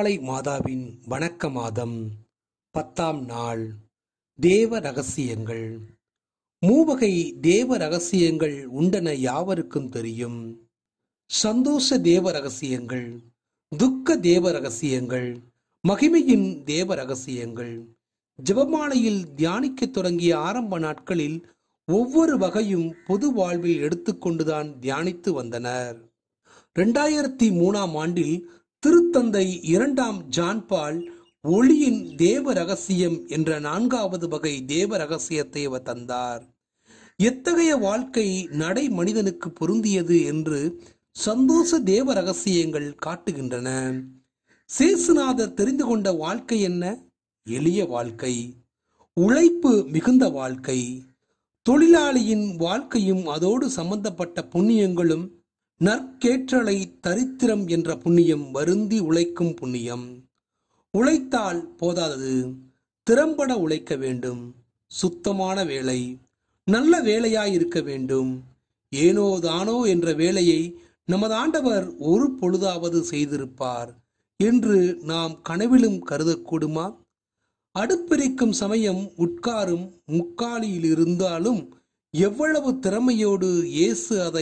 கன்னிமாலை மாதாவின் வணக்க மாதம் பத்தாம் நாள் தேவ ரகசியங்கள் மூவகை தேவ ரகசியங்கள் உண்டென யாவருக்கும் தெரியும் சந்தோஷ தேவ ரகசியங்கள் துக்க தேவ ரகசியங்கள் மகிமையின் தேவ ரகசியங்கள் ஜெபமாலையில் தியானிக்கத் தொடங்கிய ஆரம்ப நாட்களில் ஒவ்வொரு வகையும் பொது வாழ்வில் எடுத்துக்கொண்டுதான் தியானித்து வந்தனர் இரண்டாயிரத்தி மூணாம் ஆண்டில் திருத்தந்தை இரண்டாம் ஜான் பால் ஒளியின் தேவ ரகசியம் என்ற நான்காவது வகை தேவ ரகசியத்தை அவர் தந்தார் எத்தகைய வாழ்க்கை நடை மனிதனுக்கு பொருந்தியது என்று சந்தோஷ தேவ ரகசியங்கள் காட்டுகின்றன சேசுநாதர் தெரிந்து கொண்ட வாழ்க்கை என்ன எளிய வாழ்க்கை உழைப்பு மிகுந்த வாழ்க்கை தொழிலாளியின் வாழ்க்கையும் அதோடு சம்பந்தப்பட்ட புண்ணியங்களும் நற்கேற்றலை தரித்திரம் என்ற புண்ணியம் வருந்தி உழைக்கும் புண்ணியம் உழைத்தால் போதாதது திறம்பட உழைக்க வேண்டும் சுத்தமான வேலை நல்ல வேலையாய் இருக்க வேண்டும் ஏனோ தானோ என்ற வேலையை நமது ஆண்டவர் ஒரு பொழுதாவது செய்திருப்பார் என்று நாம் கனவிலும் கருதக்கூடுமா அடுப்பெரிக்கும் சமயம் உட்காரும் முக்காலியில் இருந்தாலும் எவ்வளவு திறமையோடு இயேசு அதை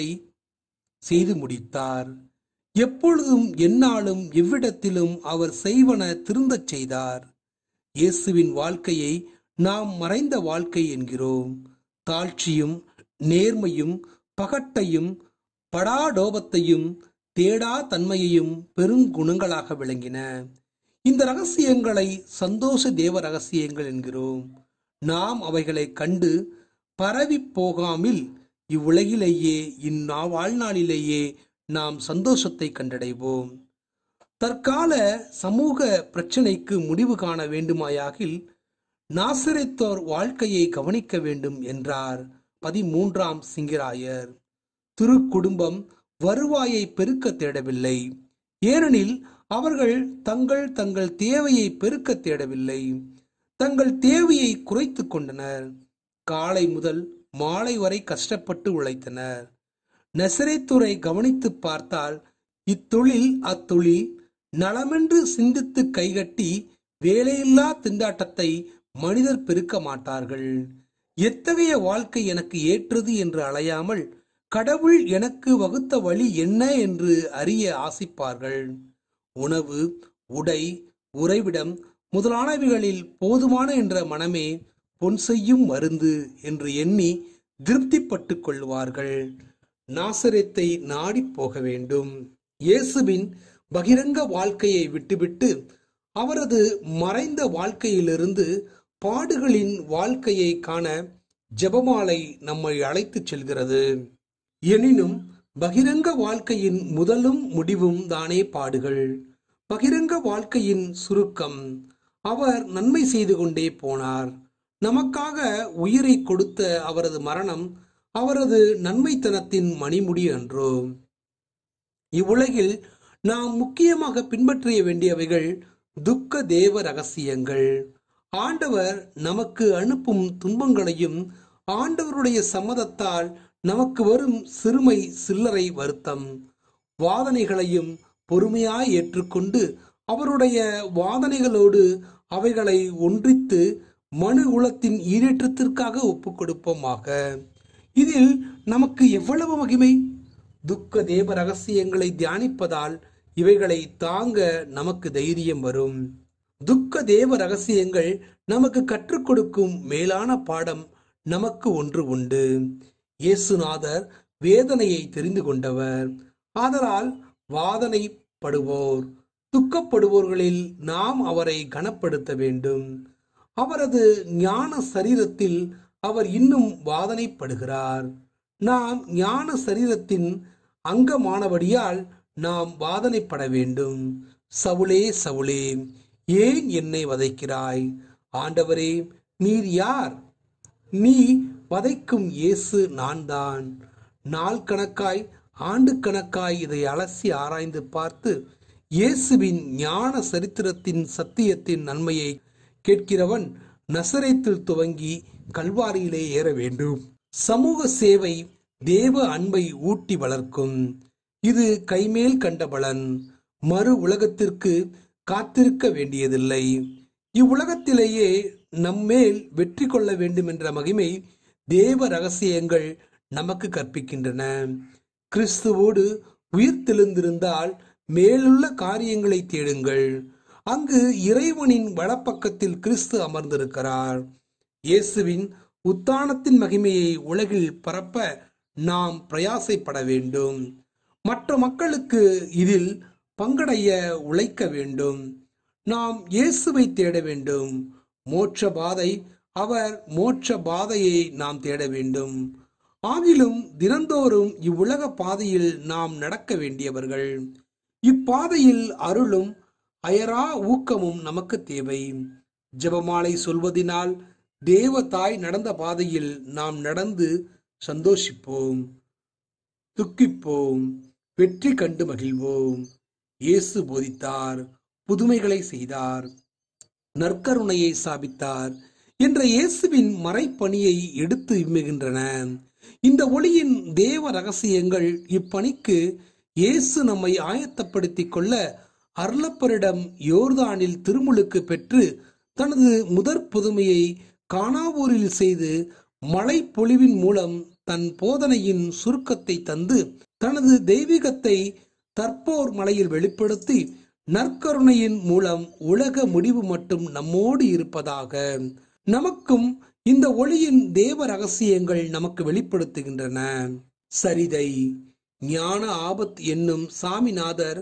செய்து முடித்தார் எப்பொழுதும் எந்நாளும் எவ்விடத்திலும் அவர் செய்வன திருந்தச் செய்தார் இயேசுவின் வாழ்க்கையை நாம் மறைந்த வாழ்க்கை என்கிறோம் தாழ்ச்சியும் நேர்மையும் பகட்டையும் படாடோபத்தையும் தேடா தன்மையையும் பெருங்குணங்களாக விளங்கின இந்த ரகசியங்களை சந்தோஷ தேவ ரகசியங்கள் என்கிறோம் நாம் அவைகளை கண்டு பரவி போகாமல் இவ்வுலகிலேயே இந்நா வாழ்நாளிலேயே நாம் சந்தோஷத்தை கண்டடைவோம் தற்கால சமூக பிரச்சனைக்கு முடிவு காண வேண்டுமாயாகில் நாசரித்தோர் வாழ்க்கையை கவனிக்க வேண்டும் என்றார் பதிமூன்றாம் சிங்கிராயர் திருக்குடும்பம் வருவாயை பெருக்க தேடவில்லை ஏனெனில் அவர்கள் தங்கள் தங்கள் தேவையை பெருக்க தேடவில்லை தங்கள் தேவையை குறைத்து கொண்டனர் காலை முதல் மாலை வரை கஷ்டப்பட்டு உழைத்தனர் நெசரைத்துறை கவனித்து பார்த்தால் இத்தொழில் அத்தொழில் நலமென்று சிந்தித்து கைகட்டி வேலையில்லா திண்டாட்டத்தை மனிதர் பெருக்க மாட்டார்கள் எத்தகைய வாழ்க்கை எனக்கு ஏற்றது என்று அலையாமல் கடவுள் எனக்கு வகுத்த வழி என்ன என்று அறிய ஆசிப்பார்கள் உணவு உடை உறைவிடம் முதலானவைகளில் போதுமான என்ற மனமே பொன் செய்யும் மருந்து என்று எண்ணி திருப்திப்பட்டு கொள்வார்கள் நாசரத்தை நாடி போக வேண்டும் இயேசுவின் பகிரங்க வாழ்க்கையை விட்டுவிட்டு அவரது மறைந்த வாழ்க்கையிலிருந்து பாடுகளின் வாழ்க்கையை காண ஜெபமாலை நம்மை அழைத்துச் செல்கிறது எனினும் பகிரங்க வாழ்க்கையின் முதலும் முடிவும் தானே பாடுகள் பகிரங்க வாழ்க்கையின் சுருக்கம் அவர் நன்மை செய்து கொண்டே போனார் நமக்காக உயிரை கொடுத்த அவரது மரணம் அவரது நன்மைத்தனத்தின் மணிமுடி அன்றோ இவ்வுலகில் நாம் முக்கியமாக பின்பற்றிய வேண்டியவைகள் துக்க தேவ ரகசியங்கள் ஆண்டவர் நமக்கு அனுப்பும் துன்பங்களையும் ஆண்டவருடைய சம்மதத்தால் நமக்கு வரும் சிறுமை சில்லறை வருத்தம் வாதனைகளையும் பொறுமையாய் ஏற்றுக்கொண்டு அவருடைய வாதனைகளோடு அவைகளை ஒன்றித்து மனு குலத்தின் ஈரேற்றத்திற்காக ஒப்புக் கொடுப்போமாக இதில் நமக்கு எவ்வளவு மகிமை துக்க தேவ ரகசியங்களை தியானிப்பதால் இவைகளை தாங்க நமக்கு தைரியம் வரும் துக்க தேவ ரகசியங்கள் நமக்கு கற்றுக் கொடுக்கும் மேலான பாடம் நமக்கு ஒன்று உண்டு இயேசுநாதர் வேதனையை தெரிந்து கொண்டவர் ஆதலால் வாதனைப்படுவோர் துக்கப்படுவோர்களில் நாம் அவரை கனப்படுத்த வேண்டும் அவரது ஞான சரீரத்தில் அவர் இன்னும் வாதனைப்படுகிறார் நாம் ஞான சரீரத்தின் அங்கமானபடியால் நாம் வாதனைப்பட வேண்டும் சவுளே சவுளே ஏன் என்னை வதைக்கிறாய் ஆண்டவரே நீர் யார் நீ வதைக்கும் இயேசு நான் தான் நாள் கணக்காய் ஆண்டு கணக்காய் இதை அலசி ஆராய்ந்து பார்த்து இயேசுவின் ஞான சரித்திரத்தின் சத்தியத்தின் நன்மையை கேட்கிறவன் நசரேத்தில் துவங்கி கல்வாரியிலே ஏற வேண்டும் சமூக சேவை தேவ அன்பை ஊட்டி வளர்க்கும் இது கைமேல் கண்ட பலன் மறு உலகத்திற்கு காத்திருக்க வேண்டியதில்லை இவ்வுலகத்திலேயே நம்மேல் வெற்றி கொள்ள வேண்டும் என்ற மகிமை தேவ ரகசியங்கள் நமக்கு கற்பிக்கின்றன கிறிஸ்துவோடு உயிர்த்தெழுந்திருந்தால் மேலுள்ள காரியங்களை தேடுங்கள் அங்கு இறைவனின் வலப்பக்கத்தில் கிறிஸ்து அமர்ந்திருக்கிறார் இயேசுவின் உத்தானத்தின் மகிமையை உலகில் பரப்ப நாம் பிரயாசைப்பட வேண்டும் மற்ற மக்களுக்கு இதில் பங்கடைய உழைக்க வேண்டும் நாம் இயேசுவை தேட வேண்டும் மோட்ச பாதை அவர் மோட்ச பாதையை நாம் தேட வேண்டும் ஆகிலும் தினந்தோறும் இவ்வுலக பாதையில் நாம் நடக்க வேண்டியவர்கள் இப்பாதையில் அருளும் அயரா ஊக்கமும் நமக்கு தேவை ஜெபமாலை சொல்வதினால் தேவ தாய் நடந்த பாதையில் நாம் நடந்து சந்தோஷிப்போம் துக்கிப்போம் வெற்றி கண்டு மகிழ்வோம் இயேசு போதித்தார் புதுமைகளை செய்தார் நற்கருணையை சாபித்தார் என்ற இயேசுவின் மறைப்பணியை எடுத்து இம்முகின்றன இந்த ஒளியின் தேவ ரகசியங்கள் இப்பணிக்கு இயேசு நம்மை ஆயத்தப்படுத்திக் கொள்ள அருளப்பரிடம் யோர்தானில் திருமுழுக்கு பெற்று தனது முதற் புதுமையை கானாவூரில் செய்து மழை பொழிவின் மூலம் தன் போதனையின் சுருக்கத்தை தந்து தனது தெய்வீகத்தை தற்போர் மலையில் வெளிப்படுத்தி நற்கருணையின் மூலம் உலக முடிவு மட்டும் நம்மோடு இருப்பதாக நமக்கும் இந்த ஒளியின் தேவ ரகசியங்கள் நமக்கு வெளிப்படுத்துகின்றன சரிதை ஞான ஆபத் என்னும் சாமிநாதர்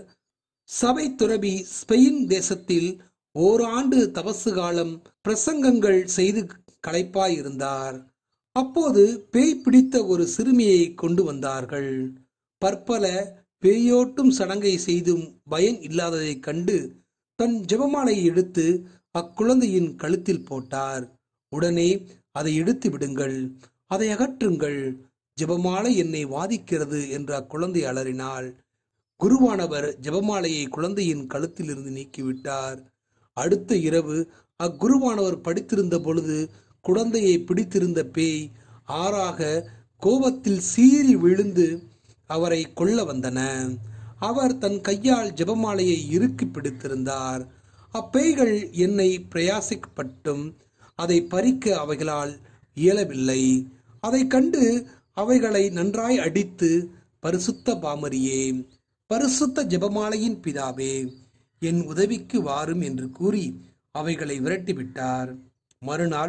சபை துறவி ஸ்பெயின் தேசத்தில் ஓராண்டு தபசு காலம் பிரசங்கங்கள் செய்து களைப்பாயிருந்தார் அப்போது பேய் பிடித்த ஒரு சிறுமியை கொண்டு வந்தார்கள் பற்பல பேயோட்டும் சடங்கை செய்தும் பயன் இல்லாததைக் கண்டு தன் ஜெபமாலையை எடுத்து அக்குழந்தையின் கழுத்தில் போட்டார் உடனே அதை எடுத்து விடுங்கள் அதை அகற்றுங்கள் ஜெபமாலை என்னை வாதிக்கிறது என்று அக்குழந்தை அலறினாள் குருவானவர் ஜெபமாலையை குழந்தையின் கழுத்தில் இருந்து நீக்கிவிட்டார் அடுத்த இரவு அக்குருவானவர் படித்திருந்த பொழுது குழந்தையை பிடித்திருந்த பேய் ஆறாக கோபத்தில் சீறி விழுந்து அவரை கொல்ல வந்தன அவர் தன் கையால் ஜெபமாலையை இறுக்கி பிடித்திருந்தார் அப்பேய்கள் என்னை பிரயாசிக்கப்பட்டும் அதை பறிக்க அவைகளால் இயலவில்லை அதை கண்டு அவைகளை நன்றாய் அடித்து பரிசுத்த பாமரியே பரிசுத்த ஜெபமாலையின் பிதாவே என் உதவிக்கு வாரும் என்று கூறி அவைகளை விரட்டிவிட்டார் மறுநாள்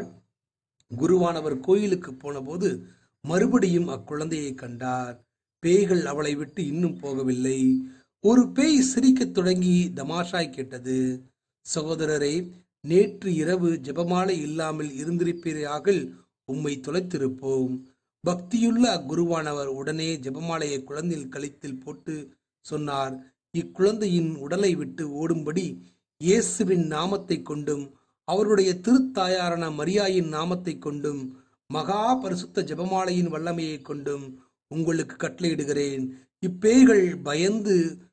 குருவானவர் கோயிலுக்கு போனபோது மறுபடியும் அக்குழந்தையை கண்டார் பேய்கள் அவளை விட்டு இன்னும் போகவில்லை ஒரு பேய் சிரிக்கத் தொடங்கி தமாஷாய் கேட்டது சகோதரரே நேற்று இரவு ஜெபமாலை இல்லாமல் இருந்திருப்பீராகில் உம்மை தொலைத்திருப்போம் பக்தியுள்ள அக்குருவானவர் உடனே ஜெபமாலையை குழந்தையில் கழித்தில் போட்டு சொன்னார் இக்குழந்தையின் உடலை விட்டு ஓடும்படி இயேசுவின் நாமத்தை கொண்டும் அவருடைய திருத்தாயாரான மரியாயின் நாமத்தை கொண்டும் மகா பரிசுத்த ஜெபமாலையின் வல்லமையை கொண்டும் உங்களுக்கு கட்டளையிடுகிறேன் இப்பேய்கள் பயந்து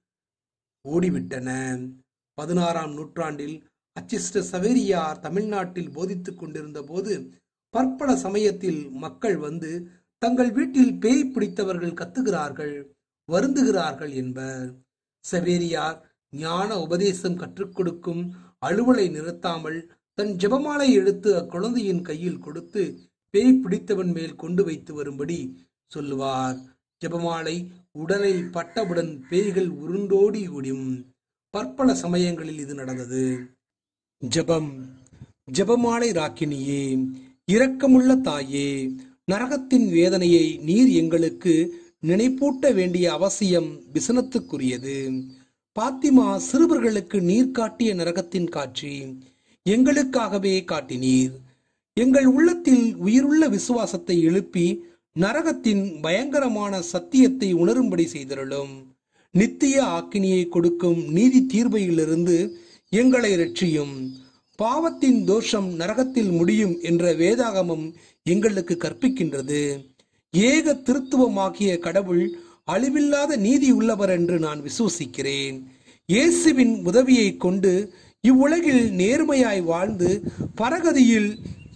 ஓடிவிட்டன பதினாறாம் நூற்றாண்டில் அச்சிஸ்ட சவேரியார் தமிழ்நாட்டில் போதித்துக் கொண்டிருந்த போது பற்பல சமயத்தில் மக்கள் வந்து தங்கள் வீட்டில் பேய் பிடித்தவர்கள் கத்துகிறார்கள் வருந்துகிறார்கள் என்பர் சவேரியார் ஞான உபதேசம் கற்றுக் கொடுக்கும் அலுவலை நிறுத்தாமல் தன் ஜெபமாலை எடுத்து அக்குழந்தையின் கையில் கொடுத்து பேய் பிடித்தவன் மேல் கொண்டு வைத்து வரும்படி சொல்லுவார் ஜெபமாலை உடலில் பட்டவுடன் பேய்கள் உருண்டோடி ஓடும் பற்பல சமயங்களில் இது நடந்தது ஜெபம் ஜெபமாலை ராக்கினியே இரக்கமுள்ள தாயே நரகத்தின் வேதனையை நீர் எங்களுக்கு நினைப்பூட்ட வேண்டிய அவசியம் விசனத்துக்குரியது பாத்திமா சிறுவர்களுக்கு நீர் காட்டிய நரகத்தின் காட்சி எங்களுக்காகவே காட்டினீர் எங்கள் உள்ளத்தில் உயிருள்ள விசுவாசத்தை எழுப்பி நரகத்தின் பயங்கரமான சத்தியத்தை உணரும்படி செய்திருளும் நித்திய ஆக்கினியை கொடுக்கும் நீதி தீர்வையிலிருந்து எங்களை ரட்சியும் பாவத்தின் தோஷம் நரகத்தில் முடியும் என்ற வேதாகமம் எங்களுக்கு கற்பிக்கின்றது ஏக திருத்துவமாகிய கடவுள் அழிவில்லாத நீதி உள்ளவர் என்று நான் விசுவசிக்கிறேன் இயேசுவின் உதவியை கொண்டு இவ்வுலகில் நேர்மையாய் வாழ்ந்து பரகதியில்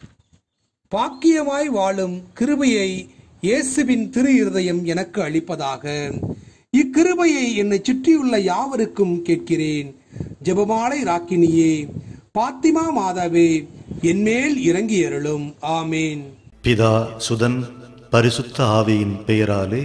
பாக்கியமாய் வாழும் கிருபையை இயேசுவின் திரு இருதயம் எனக்கு அளிப்பதாக இக்கிருபையை என்னை சுற்றியுள்ள யாவருக்கும் கேட்கிறேன் ஜெபமாலை ராக்கினியே பாத்திமா மாதாவே என்மேல் இறங்கி அருளும் ஆமேன் பிதா சுதன் பரிசுத்த ஆவியின் பெயராலே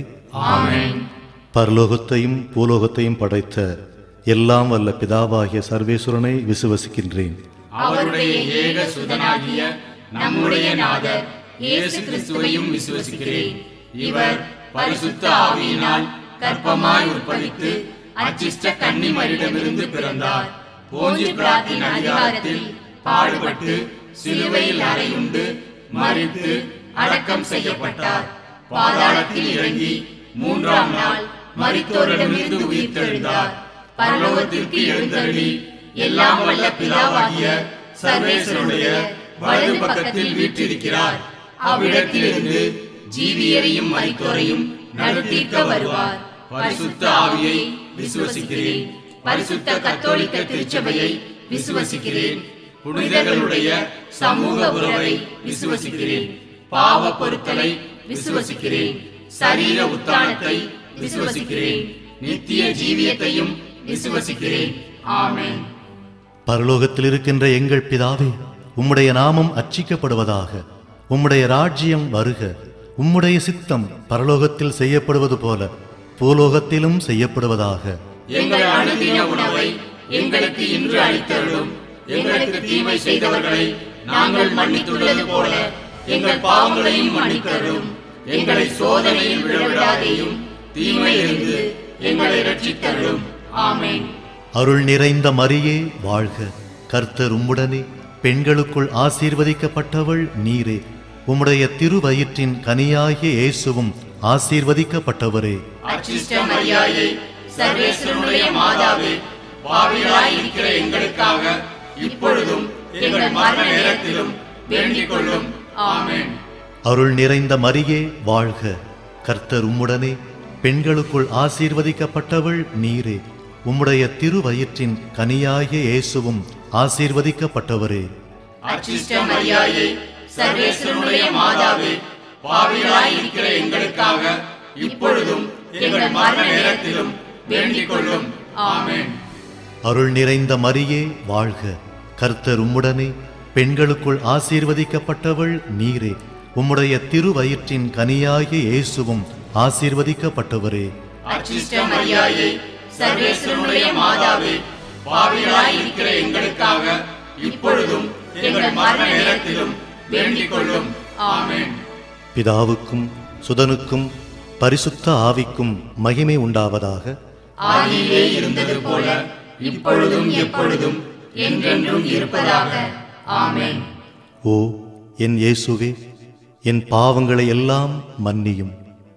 பரலோகத்தையும் பூலோகத்தையும் படைத்த எல்லாம் வல்ல பிதாவாகிய சர்வேஸ்வரனை விசுவசிக்கின்றேன் அவருடைய ஏக சுதனாகிய நம்முடைய நாதர் இயேசு கிறிஸ்துவையும் விசுவசிக்கிறேன் இவர் பரிசுத்த ஆவியினால் கர்ப்பமாய் உற்பவித்து அச்சிஷ்ட கன்னிமரிடமிருந்து பிறந்தார் போஞ்சி பிராத்தின் அதிகாரத்தில் பாடுபட்டு சிலுவையில் அறையுண்டு மறித்து அடக்கம் செய்யப்பட்டார் பாதாளத்தில் இறங்கி மூன்றாம் நாள் மரித்தோரிடமிருந்து உயிர்த்தெழுந்தார் பரலோகத்திற்கு எழுந்தருளி எல்லாம் வல்ல பிதாவாகிய சர்வேஸ்வருடைய வலது பக்கத்தில் வீற்றிருக்கிறார் அவ்விடத்திலிருந்து ஜீவியரையும் மரித்தோரையும் நடத்திக்க வருவார் பரிசுத்த ஆவியை விசுவசிக்கிறேன் பரிசுத்த கத்தோலிக்க திருச்சபையை விசுவசிக்கிறேன் புனிதர்களுடைய சமூக உறவை விசுவசிக்கிறேன் பாவ பொருட்களை விசுவசிக்கிறேன் சரீர உத்தானத்தை விசுவசிக்கிறேன் நித்திய ஜீவியத்தையும் விசுவசிக்கிறேன் ஆமென் பரலோகத்தில் இருக்கின்ற எங்கள் பிதாவே உம்முடைய நாமம் அர்ச்சிக்கப்படுவதாக உம்முடைய ராஜ்யம் வருக உம்முடைய சித்தம் பரலோகத்தில் செய்யப்படுவது போல பூலோகத்திலும் செய்யப்படுவதாக எங்கள் அனுதின உணவை எங்களுக்கு இன்று அளித்தருளும் எங்களுக்கு தீமை செய்தவர்களை நாங்கள் மன்னித்துள்ளது போல எங்கள் பாவங்களையும் மன்னித்தருளும் எங்களை சோதனையில் விழவிடாதேயும் தீமையிலிருந்து எங்களை ரட்சித்தருளும் ஆமென் அருள் நிறைந்த மரியே வாழ்க கர்த்தர் உம்முடனே பெண்களுக்குள் ஆசீர்வதிக்கப்பட்டவள் நீரே உம்முடைய திருவயிற்றின் கனியாகிய இயேசுவும் ஆசீர்வதிக்கப்பட்டவரே அச்சிஷ்ட மரியாயை சர்வேஸ்வரனுடைய மாதாவே பாவிகளாய் இருக்கிற எங்களுக்காக இப்பொழுதும் எங்கள் மரண நேரத்திலும் வேண்டிக் கொள்ளும் ஆமென் அருள் நிறைந்த மரியே வாழ்க கர்த்தர் உம்முடனே பெண்களுக்குள் ஆசீர்வதிக்கப்பட்டவள் நீரே உம்முடைய திருவயிற்றின் கனியாகிய இயேசுவும் ஆசீர்வதிக்கப்பட்டவரே அச்சிஷ்ட மரியாயை சர்வேஸ்வரனுடைய மாதாவே பாவிகளாய் இருக்கிற எங்களுக்காக இப்பொழுதும் எங்கள் மரண நேரத்திலும் வேண்டிக் கொள்ளும் ஆமென் அருள் நிறைந்த மரியே வாழ்க கர்த்தர் உம்முடனே பெண்களுக்குள் ஆசீர்வதிக்கப்பட்டவள் நீரே உம்முடைய திருவயிற்றின் கனியாகிய இயேசுவும் ஆசீர்வதிக்கப்பட்டவரே அச்சிஷ்ட மரியாயை சர்வேஸ்வரனுடைய மாதாவே பாவிகளாய் இருக்கிற எங்களுக்காக இப்பொழுதும் எங்கள் மரண நேரத்திலும் வேண்டிக் கொள்ளும் ஆமென் பிதாவுக்கும் சுதனுக்கும் பரிசுத்த ஆவிக்கும் மகிமை உண்டாவதாக ஆதியிலே இருந்தது போல இப்பொழுதும் எப்பொழுதும் என்றென்றும் இருப்பதாக ஆமென் ஓ என் இயேசுவே என் பாவங்களை எல்லாம் மன்னியும்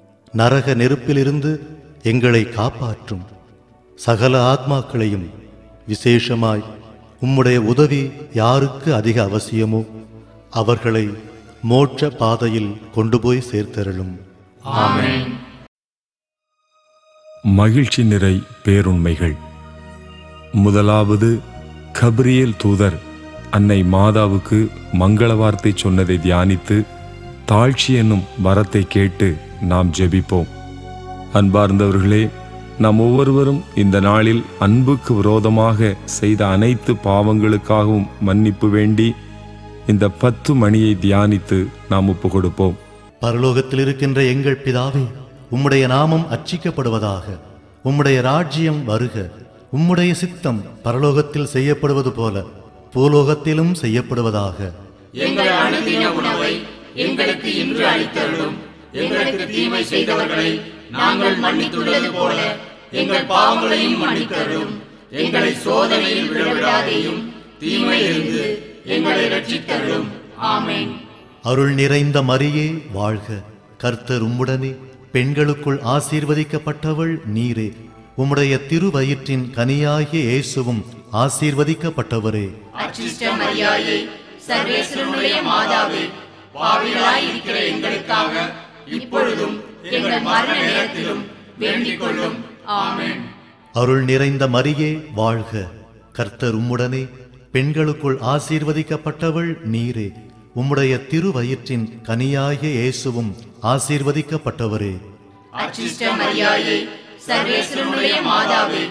நரக நெருப்பிலிருந்து எங்களை காப்பாற்றும் சகல ஆத்மாக்களையும் விசேஷமாய் உம்முடைய உதவி யாருக்கு அதிக அவசியமோ அவர்களை மோட்ச பாதையில் கொண்டு போய் சேர்த்தருளும் ஆமென் மகிழ்ச்சி நிறை பேருண்மைகள் முதலாவது கபிரியேல் தூதர் அன்னை மாதாவுக்கு மங்கள வார்த்தை சொன்னதை தியானித்து தாழ்ச்சி என்னும் வரத்தை கேட்டு நாம் ஜெபிப்போம் அன்பார்ந்தவர்களே நாம் ஒவ்வொருவரும் இந்த நாளில் அன்புக்கு விரோதமாக செய்த அனைத்து பாவங்களுக்காகவும் மன்னிப்பு வேண்டி இந்த பத்து மணியை தியானித்து நாம் ஒப்பு கொடுப்போம் பரலோகத்தில் இருக்கின்ற எங்கள் பிதாவே உம்முடைய நாமம் அர்ச்சிக்கப்படுவதாக உம்முடைய ராஜ்யம் வருக உம்முடைய சித்தம் பரலோகத்தில் செய்யப்படுவது போல பூலோகத்திலும் செய்யப்படுவதாக எங்கள் அனுதின உணவை எங்களுக்கு இன்று அளித்தருளும் எங்களுக்கு தீமை செய்தவர்களை நாங்கள் மன்னித்துள்ளது போல எங்கள் பாவங்களையும் மன்னித்தருளும் எங்களை சோதனையில் விழவிடாதேயும் தீமையிலிருந்து எங்களை ரட்சித்தருளும் ஆமென் அருள் நிறைந்த மரியே வாழ்க கர்த்தர் உம்முடனே பெண்களுக்குள் ஆசீர்வதிக்கப்பட்டவள் நீரே உம்முடைய திருவயிற்றின் கனியாகிய இயேசுவும் ஆசீர்வதிக்கப்பட்டவரே அச்சிஷ்ட மரியாயை சர்வேஸ்வரனுடைய மாதாவே பாவிகளாய் இருக்கிற எங்களுக்காக இப்பொழுதும் எங்கள் மரண நேரத்திலும் வேண்டிக் கொள்ளும் ஆமென் அருள் நிறைந்த மரியே வாழ்க கர்த்தர் உம்முடனே பெண்களுக்குள் ஆசீர்வதிக்கப்பட்டவள் நீரே உம்முடைய திருவயிற்றின் கனியாகிய இயேசுவும் ஆசீர்வதிக்கப்பட்டவரே அச்சிஷ்ட மரியாயை சர்வேஸ்வரனுடைய மாதாவே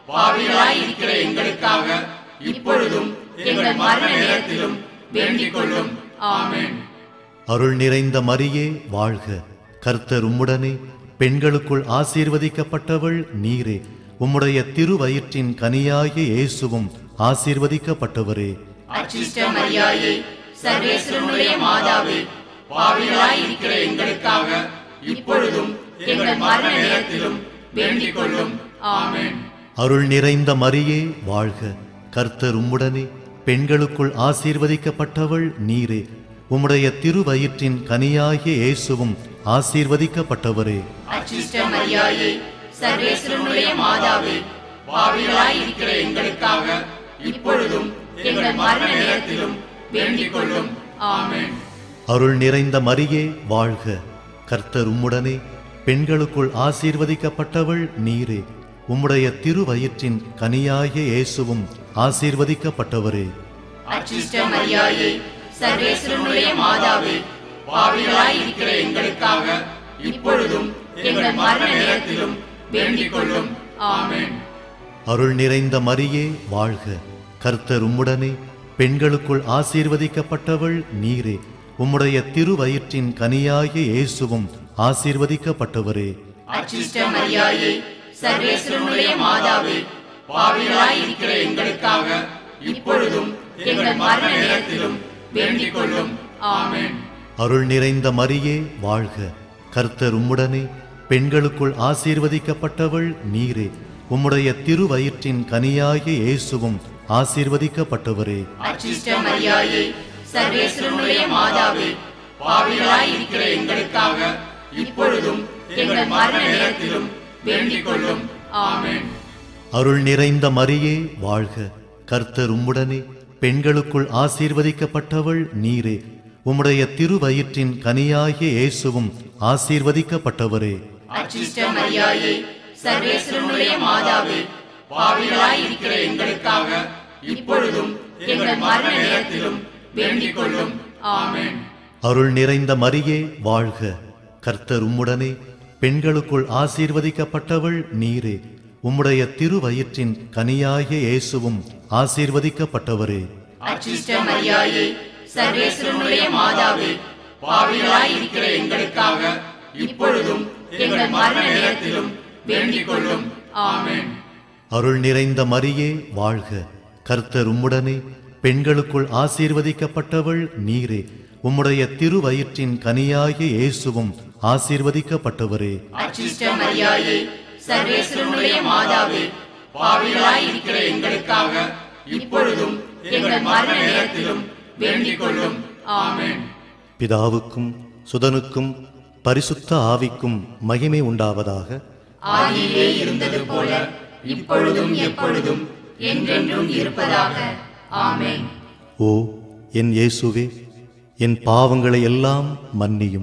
பாவிகளாய் இருக்கிற எங்களுக்காக இப்பொழுதும் எங்கள் மரண நேரத்திலும் வேண்டிக் கொள்ளும் ஆமென் அருள் நிறைந்த மரியே வாழ்க கர்த்தர் உம்முடனே பெண்களுக்குள் ஆசீர்வதிக்கப்பட்டவள் நீரே உம்முடைய திருவயிற்றின் கனியாகிய இயேசுவும் ஆசீர்வதிக்கப்பட்டவரே அச்சிஷ்ட மரியாயே சர்வேஸ்வரனுடைய மாதாவே பாவிகளாய் இருக்கிற எங்களுக்காக இப்பொழுதும் எங்கள் மரண நேரத்திலும் வேண்டிக் கொள்ளும் ஆமென் அருள் நிறைந்த மரியே வாழ்க கர்த்தர் உம்முடனே பெண்களுக்குள் ஆசீர்வதிக்கப்பட்டவள் நீரே உம்முடைய திருவயிற்றின் கனியாகிய இயேசுவும் ஆசீர்வதிக்கப்பட்டவரே அச்சிஷ்ட மரியாயே சர்வேஸ்வரனுடைய மாதாவே பாவிகளாய் இருக்கிற எங்களுக்காக இப்பொழுதும் எங்கள் மரண நேரத்திலும் வேண்டிக் கொள்ளும் ஆமென் அருள் நிறைந்த மரியே வாழ்க கர்த்தர் உம்முடனே பெண்களுக்குள் ஆசீர்வதிக்கப்பட்டவள் நீரே உம்முடைய திருவயிற்றின் கனியாகிய இயேசுவும் ஆசீர்வதிக்கப்பட்டவரே அச்சிஷ்ட மரியாயே சர்வேஸ்வரனுடைய மாதாவே பாவிகளாய் இருக்கிற எங்களுக்காக இப்பொழுதும் எங்கள் மரண நேரத்திலும் வேண்டிக் கொள்ளும் ஆமென் அருள் நிறைந்த மரியே வாழ்க கர்த்தர் உம்முடனே பெண்களுக்குள் ஆசீர்வதிக்கப்பட்டவள் நீரே உம்முடைய திருவயிற்றின் கனியாகிய இயேசுவும் ஆசீர்வதிக்கப்பட்டவரே அச்சிஷ்ட மரியாயே சர்வேஸ்வரனுடைய மாதாவே பாவிகளாய் இருக்கிற எங்களுக்காக இப்பொழுதும் எங்கள் மரண நேரத்திலும் வேண்டிக் கொள்ளும் ஆமென் அருள் நிறைந்த மரியே வாழ்க கர்த்தர் உம்முடனே பெண்களுக்குள் ஆசீர்வதிக்கப்பட்டவள் நீரே உம்முடைய திருவயிற்றின் கனியாகிய இயேசுவும் ஆசீர்வதிக்கப்பட்டவரே அச்சிஷ்ட மரியாயே சர்வேஸ்வரனுடைய மாதாவே பாவிகளாய் இருக்கிற எங்களுக்காக இப்பொழுதும் எங்கள் மரண நேரத்திலும் வேண்டிக் கொள்ளும் ஆமென் அருள் நிறைந்த மரியே வாழ்க கர்த்தர் உம்முடனே பெண்களுக்குள் ஆசீர்வதிக்கப்பட்டவள் நீரே உம்முடைய திருவயிற்றின் கனியாகிய இயேசுவும் ஆசீர்வதிக்கப்பட்டவரே அச்சிஷ்ட மரியாயே சர்வேஸ்வரனுடைய மாதாவே பாவிகளாய் இருக்கிற எங்களுக்காக இப்பொழுதும் எங்கள் மரண நேரத்திலும் வேண்டிக் கொள்ளும் ஆமென் அருள் நிறைந்த மரியே வாழ்க கர்த்தர் உம்முடனே பெண்களுக்குள் ஆசீர்வதிக்கப்பட்டவள் நீரே உம்முடைய திருவயிற்றின் கனியாகிய இயேசுவும் ஆசீர்வதிக்கப்பட்டவரே அச்சிஷ்ட மரியாயே சர்வேஸ்வரனுடைய மாதாவே பாவிகளாய் இருக்கிற எங்களுக்காக இப்பொழுதும் எங்கள் மரண நேரத்திலும் வேண்டிக் கொள்ளும் ஆமென் அருள் நிறைந்த மரியே வாழ்க கர்த்தர் உம்முடனே பெண்களுக்குள் ஆசீர்வதிக்கப்பட்டவள் நீரே உம்முடைய திருவயிற்றின் கனியாகிய இயேசுவும் ஆசீர்வதிக்கப்பட்டவரே அச்சிஷ்ட மரியாயே சர்வேஸ்வரனுடைய மாதாவே பாவிகளாய் இருக்கிற எங்களுக்காக இப்பொழுதும் எங்கள் மரண நேரத்திலும் வேண்டிக் கொள்ளும் ஆமென் பிதாவுக்கும் சுதனுக்கும் பரிசுத்த ஆவிக்கும் மகிமை உண்டாவதாக ஆதியிலே இருந்தது போல இப்பொழுதும் எப்பொழுதும் என்றென்றும் இருப்பதாக ஆமென் ஓ என் இயேசுவே என் பாவங்களை எல்லாம் மன்னியும்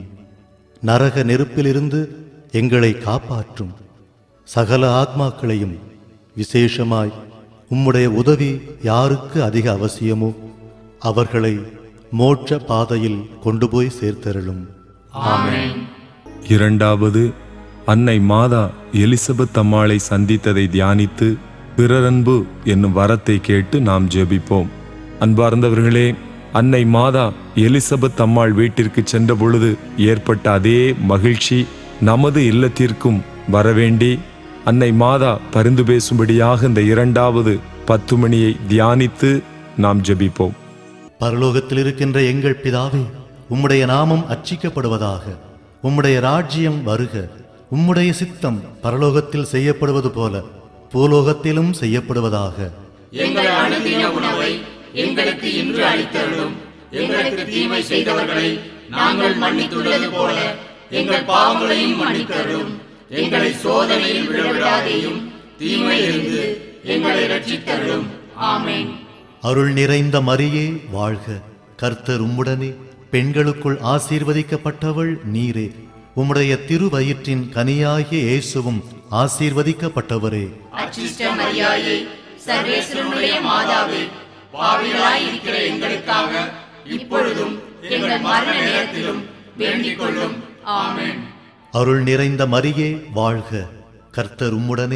நரக நெருப்பிலிருந்து எங்களை காப்பாற்றும் சகல ஆத்மாக்களையும் விசேஷமாய் உம்முடைய உதவி யாருக்கு அதிக அவசியமோ அவர்களை மோட்ச பாதையில் கொண்டு போய் சேர்த்தருளும் ஆமென் இரண்டாவது அன்னை மாதா எலிசபெத் அம்மாளை சந்தித்ததை தியானித்து பிறரன்பு என்னும் வரத்தை கேட்டு நாம் ஜெபிப்போம் அன்பார்ந்தவர்களே அன்னை மாதா எலிசபெத் அம்மாள் வீட்டிற்கு சென்ற பொழுது ஏற்பட்ட அதே மகிழ்ச்சி நமது இல்லத்திற்கும் வரவேண்டி அன்னை மாதா பரிந்து பேசும்படியாக இந்த இரண்டாவது பத்து மணியை தியானித்து நாம் ஜெபிப்போம் பரலோகத்தில் இருக்கின்ற எங்கள் பிதாவே உம்முடைய நாமம் அர்ச்சிக்கப்படுவதாக உம்முடைய ராஜ்யம் வருக உம்முடைய சித்தம் பரலோகத்தில் செய்யப்படுவது போல பூலோகத்திலும் செய்யப்படுவதாக எங்கள் அனுதின உணவை எங்களுக்கு இன்று அளித்தருளும் எங்களுக்கு தீமை செய்தவர்களை நாங்கள் மன்னித்துள்ளது போல எங்கள் பாவங்களையும் மன்னித்தருளும் எங்களை சோதனையில் விழவிடாதேயும் தீமையிலிருந்து எங்களை ரட்சித்தருளும் ஆமென் அருள் நிறைந்த மரியே வாழ்க கர்த்தர் உம்முடனே பெண்களுக்குள் ஆசீர்வதிக்கப்பட்டவள் நீரே உம்முடைய திருவயிற்றின் கனியாகிய இயேசுவும் ஆசீர்வதிக்கப்பட்டவரே அச்சிஷ்ட மரியாயே சர்வேஸ்வரனுடைய மாதாவே பாவிகளாய் இருக்கிற எங்களுக்காக இப்பொழுதும் எங்கள் மரண நேரத்திலும் வேண்டிக் கொள்ளும் ஆமென் அருள் நிறைந்த மரியே வாழ்க கர்த்தர் உம்முடனே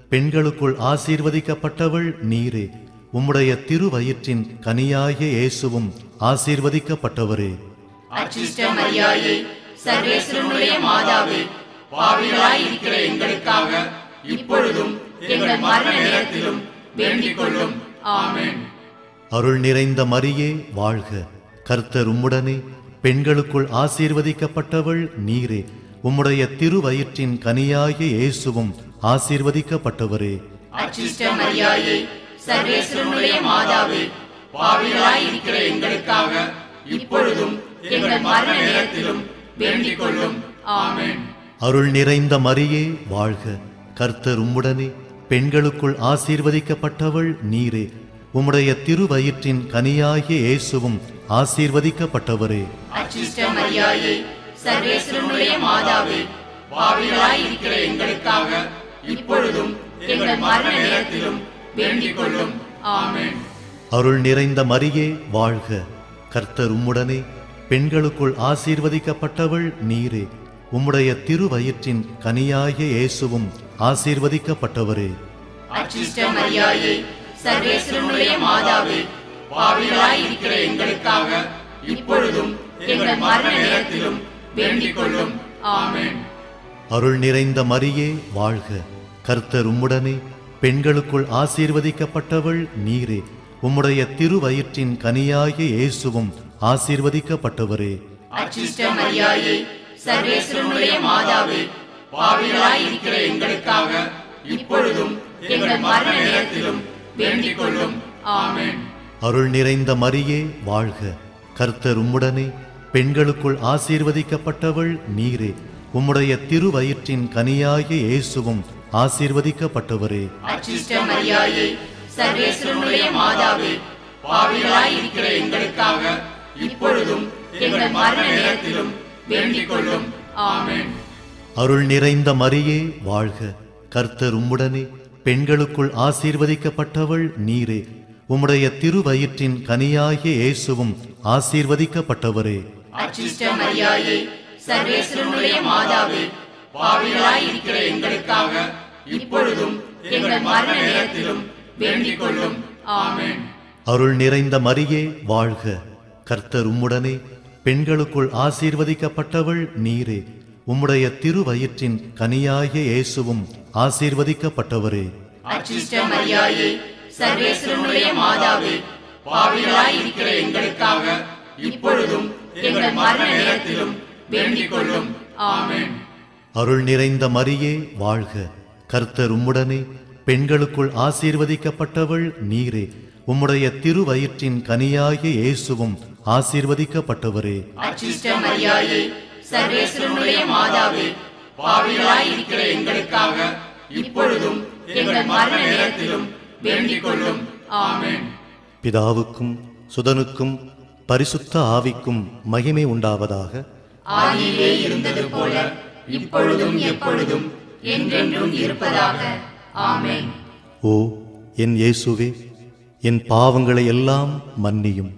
பெண்களுக்குள் ஆசீர்வதிக்கப்பட்டவள் நீரே உம்முடைய திருவயிற்றின் கனியாகிய இயேசுவும் ஆசீர்வதிக்கப்பட்டவரே அச்சிஷ்ட மரியாயே சர்வேஸ்வரனுடைய மாதாவே பாவிகளாய் இருக்கிற எங்களுக்காக இப்பொழுதும் எங்கள் மரண நேரத்திலும் வேண்டிக் கொள்ளும் ஆமென் அருள் நிறைந்த மரியே வாழ்க கர்த்தர் உம்முடனே பெண்களுக்குள் ஆசீர்வதிக்கப்பட்டவள் நீரே உம்முடைய திருவயிற்றின் கனியாகிய இயேசுவும் ஆசீர்வதிக்கப்பட்டவரே அச்சிஷ்ட மரியாயே சர்வேஸ்வரனுடைய மாதாவே பாவிகளாய் இருக்கிற எங்களுக்காக இப்பொழுதும் எங்கள் மரண நேரத்திலும் வேண்டிக் கொள்ளும் ஆமென் அருள் நிறைந்த மரியே வாழ்க கர்த்தர் உம்முடனே பெண்களுக்குள் ஆசீர்வதிக்கப்பட்டவள் நீரே உம்முடைய திருவயிற்றின் கனியாகிய இயேசுவும் ஆசீர்வதிக்கப்பட்டவரே அச்சிஷ்ட மரியாயே சர்வேஸ்வரனுடைய மாதாவே பாவிகளாய் இருக்கிற எங்களுக்காக இப்பொழுதும் எங்கள் மரண நேரத்திலும் வேண்டிக் கொள்ளும் ஆமென் அருள் நிறைந்த மரியே வாழ்க கர்த்தர் உம்முடனே பெண்களுக்குள் ஆசீர்வதிக்கப்பட்டவள் நீரே உம்முடைய திருவயிற்றின் கனியாகிய இயேசுவும் ஆசீர்வதிக்கப்பட்டவரே அச்சிஷ்ட மரியாயே சர்வேஸ்வரனுடைய மாதாவே பாவிகளாய் இருக்கிற எங்களுக்காக இப்பொழுதும் எங்கள் மரண நேரத்திலும் வேண்டிக் கொள்ளும் ஆமென் அருள் நிறைந்த மரியே வாழ்க கர்த்தர் உம்முடனே பெண்களுக்குள் ஆசீர்வதிக்கப்பட்டவள் நீரே உம்முடைய திருவயிற்றின் கனியாகிய இயேசுவும் ஆசீர்வதிக்கப்பட்டவரே அச்சிஷ்ட மரியாயே சர்வேஸ்வரனுடைய மாதாவே பாவிகளாய் இருக்கிற எங்களுக்காக இப்பொழுதும் எங்கள் மரண நேரத்திலும் வேண்டிக் கொள்ளும் ஆமென் அருள் நிறைந்த மரியே வாழ்க கர்த்தர் உம்முடனே பெண்களுக்குள் ஆசீர்வதிக்கப்பட்டவள் நீரே உம்முடைய திருவயிற்றின் கனியாகிய இயேசுவும் ஆசீர்வதிக்கப்பட்டவரே அச்சிஷ்ட மரியாயே சர்வேஸ்வரனுடைய மாதாவே பாவிகளாய் இருக்கிற எங்களுக்காக இப்பொழுதும் எங்கள் மரண நேரத்திலும் வேண்டிக் கொள்ளும் ஆமென் அருள் நிறைந்த மரியே வாழ்க கர்த்தர் உம்முடனே பெண்களுக்குள் ஆசீர்வதிக்கப்பட்டவள் நீரே உம்முடைய திருவயிற்றின் கனியாகிய இயேசுவும் ஆசீர்வதிக்கப்பட்டவரே அச்சிஷ்ட மரியாயே சர்வேஸ்வரனுடைய மாதாவே பாவிகளாய் இருக்கிற எங்களுக்காக இப்பொழுதும் எங்கள் மரண நேரத்திலும் வேண்டிக் கொள்ளும் ஆமென் அருள் நிறைந்த மரியே வாழ்க கர்த்தர் உம்முடனே பெண்களுக்குள் ஆசீர்வதிக்கப்பட்டவள் நீரே உம்முடைய திருவயிற்றின் கனியாகிய இயேசுவும் ஆசீர்வதிக்கப்பட்டவரே அச்சிஷ்ட மரியாயே சர்வேஸ்வரனுடைய மாதாவே பாவிகளாய் இருக்கிற எங்களுக்காக இப்பொழுதும் எங்கள் மரண நேரத்திலும் வேண்டிக் கொள்ளும் ஆமென் அருள் நிறைந்த மரியே வாழ்க கர்த்தர் உம்முடனே பெண்களுக்குள் ஆசீர்வதிக்கப்பட்டவள் நீரே உம்முடைய திருவயிற்றின் கனியாகிய இயேசுவும் ஆசீர்வதிக்கப்பட்டவரே அச்சிஷ்ட மரியாயே சர்வேஸ்வரனுடைய மாதாவே பாவிகளாய் இருக்கிற எங்களுக்காக இப்பொழுதும் எங்கள் மரண நேரத்திலும் வேண்டிக் கொள்ளும் ஆமென் பிதாவுக்கும் சுதனுக்கும் பரிசுத்த ஆவிக்கும் மகிமை உண்டாவதாக ஆதியிலே இருந்தது போல இப்பொழுதும் எப்பொழுதும் என்றென்றும் இருப்பதாக ஆமென் ஓ என் இயேசுவே என் பாவங்களை எல்லாம் மன்னியும்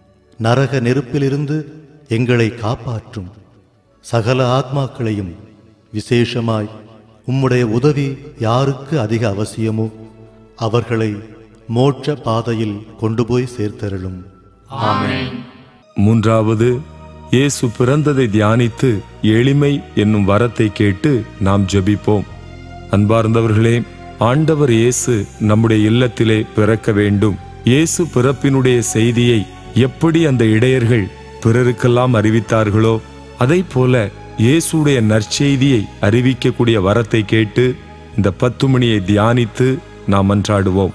நரக நெருப்பிலிருந்து எங்களை காப்பாற்றும் சகல ஆத்மாக்களையும் விசேஷமாய் உம்முடைய உதவி யாருக்கு அதிக அவசியமோ அவர்களை மோட்ச பாதையில் கொண்டு போய் சேர்த்தருளும் ஆமென் மூன்றாவது இயேசு பிறந்ததை தியானித்து எளிமை என்னும் வரத்தை கேட்டு நாம் ஜெபிப்போம் அன்பார்ந்தவர்களே ஆண்டவர் இயேசு நம்முடைய இல்லத்திலே பிறக்க வேண்டும் இயேசு பிறப்பினுடைய செய்தியை எப்படி அந்த இடையர்கள் பிறருக்கெல்லாம் அறிவித்தார்களோ அதை போல இயேசுடைய நற்செய்தியை அறிவிக்கக்கூடிய வரத்தை கேட்டு இந்த பத்து மணியை தியானித்து நாம் மன்றாடுவோம்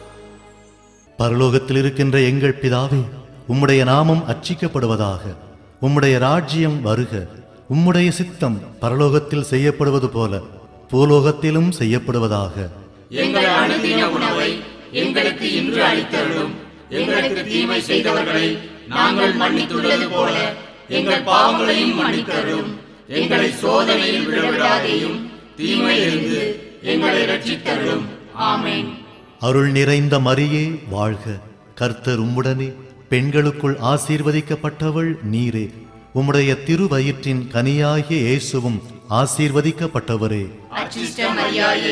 பரலோகத்தில் இருக்கின்ற எங்கள் பிதாவே உம்முடைய நாமம் அர்ச்சிக்கப்படுவதாக உம்முடைய ராஜ்யம் வருக உம்முடைய சித்தம் பரலோகத்தில் செய்யப்படுவது போல பூலோகத்திலும் செய்யப்படுவதாக எங்கள் அனுதின உணவை எங்களுக்கு இன்று அளித்தருளும் எங்களுக்கு தீமை செய்தவர்களை நாங்கள் மன்னித்துள்ளது போல எங்கள் பாவங்களையும் மன்னித்தருளும் எங்களை சோதனையில் விழவிடாதேயும் தீமையிலிருந்து எங்களை ரட்சித்தருளும் ஆமென் அருள் நிறைந்த மரியே வாழ்க கர்த்தர் உம்முடனே பெண்களுக்குள் ஆசீர்வதிக்கப்பட்டவள் நீரே உம்முடைய திருவயிற்றின் கனியாகிய இயேசுவும் ஆசீர்வதிக்கப்பட்டவரே அச்சிஷ்ட மரியாயே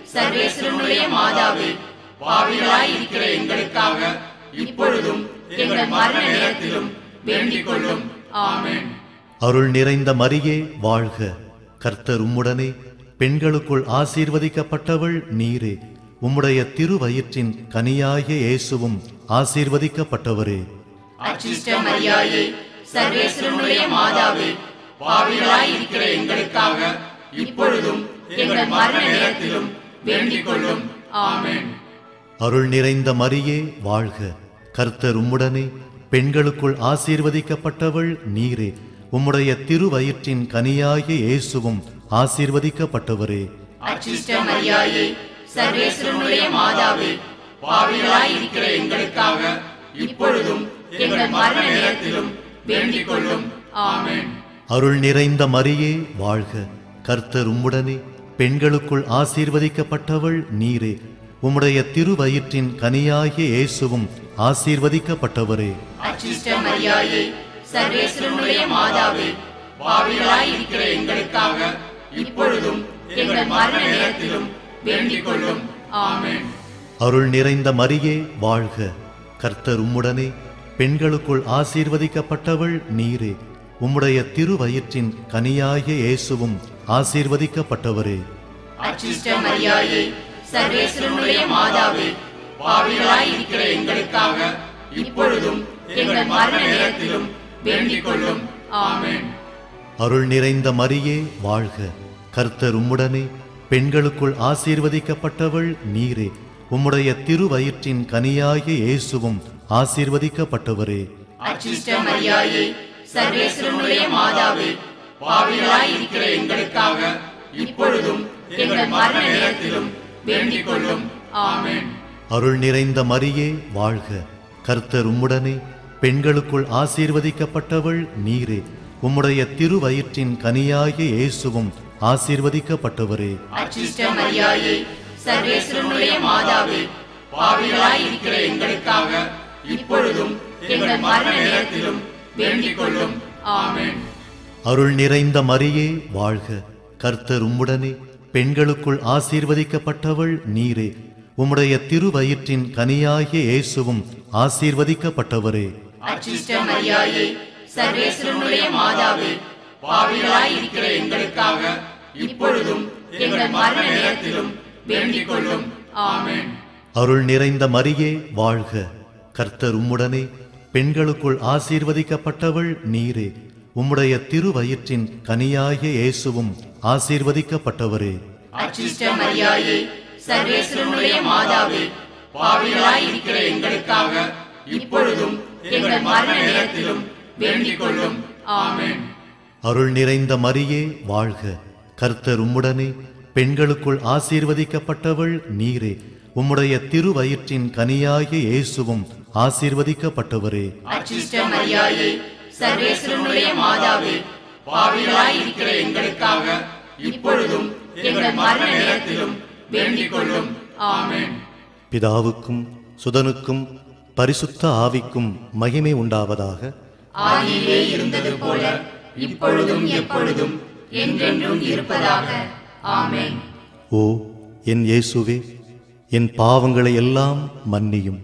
சர்வேஸ்வரனுடைய மாதாவே பாவிகளாய் இருக்கிற எங்களுக்காக இப்பொழுதும் எங்கள் மரண நேரத்திலும் வேண்டிக் கொள்ளும் ஆமென் அருள் நிறைந்த மரியே வாழ்க கர்த்தர் உம்முடனே பெண்களுக்குள் ஆசீர்வதிக்கப்பட்டவள் நீரே உம்முடைய திருவயிற்றின் கனியாகிய இயேசுவும் ஆசீர்வதிக்கப்பட்டவரே அச்சிஷ்ட மரியாயே சர்வேஸ்வரனுடைய மாதாவே பாவிகளாய் இருக்கிற எங்களுக்காக இப்பொழுதும் எங்கள் மரண நேரத்திலும் வேண்டிக் கொள்ளும் ஆமென் அருள் நிறைந்த மரியே வாழ்க கர்த்தர் உம்முடனே பெண்களுக்குள் ஆசீர்வதிக்கப்பட்டவள் நீரே உம்முடைய திருவயிற்றின் கனியாகிய இயேசுவும் ஆசீர்வதிக்கப்பட்டவரே அச்சிஷ்ட மரியாயே சர்வேஸ்வரனுடைய மாதாவே பாவிகளாய் இருக்கிற எங்களுக்காக இப்பொழுதும் எங்கள் மரண நேரத்திலும் வேண்டிக் கொள்ளும் ஆமென் அருள் நிறைந்த மரியே வாழ்க கர்த்தர் உம்முடனே பெண்களுக்குள் ஆசீர்வதிக்கப்பட்டவள் நீரே உம்முடைய திருவயிற்றின் கனியாகிய இயேசுவும் ஆசீர்வதிக்கப்பட்டவரே அச்சிஷ்ட மரியாயே சர்வேஸ்வரனுடைய மாதாவே பாவிகளாய் இருக்கிற எங்களுக்காக இப்பொழுதும் எங்கள் மரண நேரத்திலும் வேண்டிக் கொள்ளும் ஆமென் அருள் நிறைந்த மரியே வாழ்க கர்த்தர் உம்முடனே பெண்களுக்குள் ஆசீர்வதிக்கப்பட்டவள் நீரே உம்முடைய திருவயிற்றின் கனியாகிய இயேசுவும் ஆசீர்வதிக்கப்பட்டவரே அச்சிஷ்ட மரியாயே சர்வேஸ்வரனுடைய மாதாவே பாவிகளாய் இருக்கிற எங்களுக்காக இப்பொழுதும் எங்கள் மரண நேரத்திலும் வேண்டிக் கொள்ளும் ஆமென் அருள் நிறைந்த மரியே வாழ்க கர்த்தர் உம்முடனே பெண்களுக்குள் ஆசீர்வதிக்கப்பட்டவள் நீரே உம்முடைய திருவயிற்றின் கனியாகிய இயேசுவும் ஆசீர்வதிக்கப்பட்டவரே அச்சிஷ்ட மரியாயே சர்வேஸ்வரனுடைய மாதாவே பாவிகளாய் இருக்கிற எங்களுக்காக இப்பொழுதும் எங்கள் மரண நேரத்திலும் வேண்டிக் கொள்ளும் ஆமென் அருள் நிறைந்த மரியே வாழ்க கர்த்தர் உம்முடனே பெண்களுக்குள் ஆசீர்வதிக்கப்பட்டவள் நீரே உம்முடைய திருவயிற்றின் கனியாகிய இயேசுவும் ஆசீர்வதிக்கப்பட்டவரே அச்சிஷ்ட மரியாயே சர்வேஸ்வரனுடைய மாதாவே பாவிகளாய் இருக்கிற எங்களுக்காக இப்பொழுதும் எங்கள் மரண நேரத்திலும் வேண்டிக் கொள்ளும் ஆமென் அருள் நிறைந்த மரியே வாழ்க கர்த்தர் உம்முடனே பெண்களுக்குள் ஆசீர்வதிக்கப்பட்டவள் நீரே உம்முடைய திருவயிற்றின் கனியாகிய இயேசுவும் ஆசீர்வதிக்கப்பட்டவரே அச்சிஷ்ட மரியாயே சர்வேஸ்வரனுடைய மாதாவே பாவிகளாய் இருக்கிற எங்களுக்காக இப்பொழுதும் எங்கள் மரண நேரத்திலும் வேண்டிக் கொள்ளும் ஆமென் அருள் நிறைந்த மரியே வாழ்க கர்த்தர் உம்முடனே பெண்களுக்குள் ஆசீர்வதிக்கப்பட்டவள் நீரே உம்முடைய திருவயிற்றின் கனியாகிய இயேசுவும் ஆசீர்வதிக்கப்பட்டவரே அச்சிஷ்ட மரியாயே சர்வேஸ்வரனுடைய மாதாவே பாவிகளாய் இருக்கிற எங்களுக்காக இப்பொழுதும் எங்கள் மரண நேரத்திலும் வேண்டிக் கொள்ளும் ஆமென் அருள் நிறைந்த மரியே வாழ்க கர்த்தர் உம்முடனே பெண்களுக்குள் ஆசீர்வதிக்கப்பட்டவள் நீரே உம்முடைய திருவயிற்றின் கனியாகிய இயேசுவும் ஆசீர்வதிக்கப்பட்டவரே அச்சிஷ்ட மரியாயே சர்வேஸ்வரனுடைய மாதாவே பாவிகளாய் இருக்கிற எங்களுக்காக இப்பொழுதும் எங்கள் மரண நேரத்திலும் வேண்டிக் கொள்ளும் ஆமென் பிதாவுக்கும் சுதனுக்கும் பரிசுத்த ஆவிக்கும் மகிமை உண்டாவதாக ஆதியிலே இருந்தது போல இப்பொழுதும் எப்பொழுதும் என்றென்றும் இருப்பதாக ஆமென் ஓ என் இயேசுவே என் பாவங்களை எல்லாம் மன்னியும்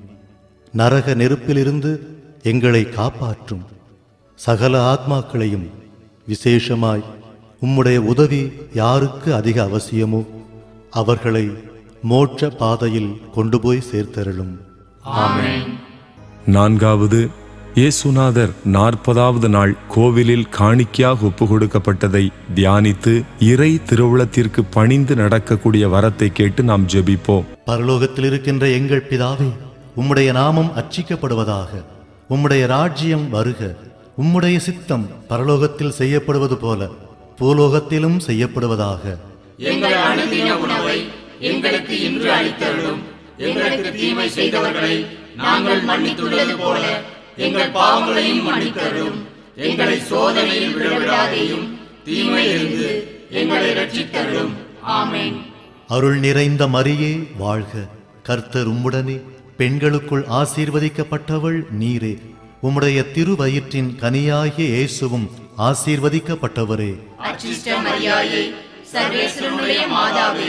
நரக நெருப்பிலிருந்து எங்களை காப்பாற்றும் சகல ஆத்மாக்களையும் விசேஷமாய் உம்முடைய உதவி யாருக்கு அதிக அவசியமோ அவர்களை மோட்ச பாதையில் கொண்டு போய் சேர்த்தருளும் ஆமென் நான்காவது இயேசுநாதர் நாற்பதாவது நாள் கோவிலில் காணிக்கையாக ஒப்பு கொடுக்கப்பட்டதை தியானித்து இறை திருவுளத்திற்கு பணிந்து நடக்கக்கூடிய வரத்தை கேட்டு நாம் ஜெபிப்போம் பரலோகத்தில் இருக்கின்ற எங்கள் பிதாவே உம்முடைய நாமம் அர்ச்சிக்கப்படுவதாக உம்முடைய ராஜ்யம் வருக உம்முடைய சித்தம் பரலோகத்தில் செய்யப்படுவது போல பூலோகத்திலும் செய்யப்படுவதாக எங்கள் அனுதின உணவை எங்களுக்கு இன்று அளித்தருளும் எங்களுக்கு தீமை செய்தவர்களை நாங்கள் மன்னித்துள்ளது போல எங்கள் பாவங்களையும் மன்னித்தருளும் எங்களை சோதனையில் விழவிடாதேயும் தீமையிலிருந்து எங்களை ரட்சித்தருளும் ஆமென் அருள் நிறைந்த மரியே வாழ்க கர்த்தர் உம்முடனே பெண்களுக்குள் ஆசீர்வதிக்கப்பட்டவள் நீரே உம்முடைய திருவயிற்றின் கனியாகிய இயேசுவும் ஆசீர்வதிக்கப்பட்டவரே அச்சிஷ்ட மரியாயே சர்வேஸ்வரனுடைய மாதாவே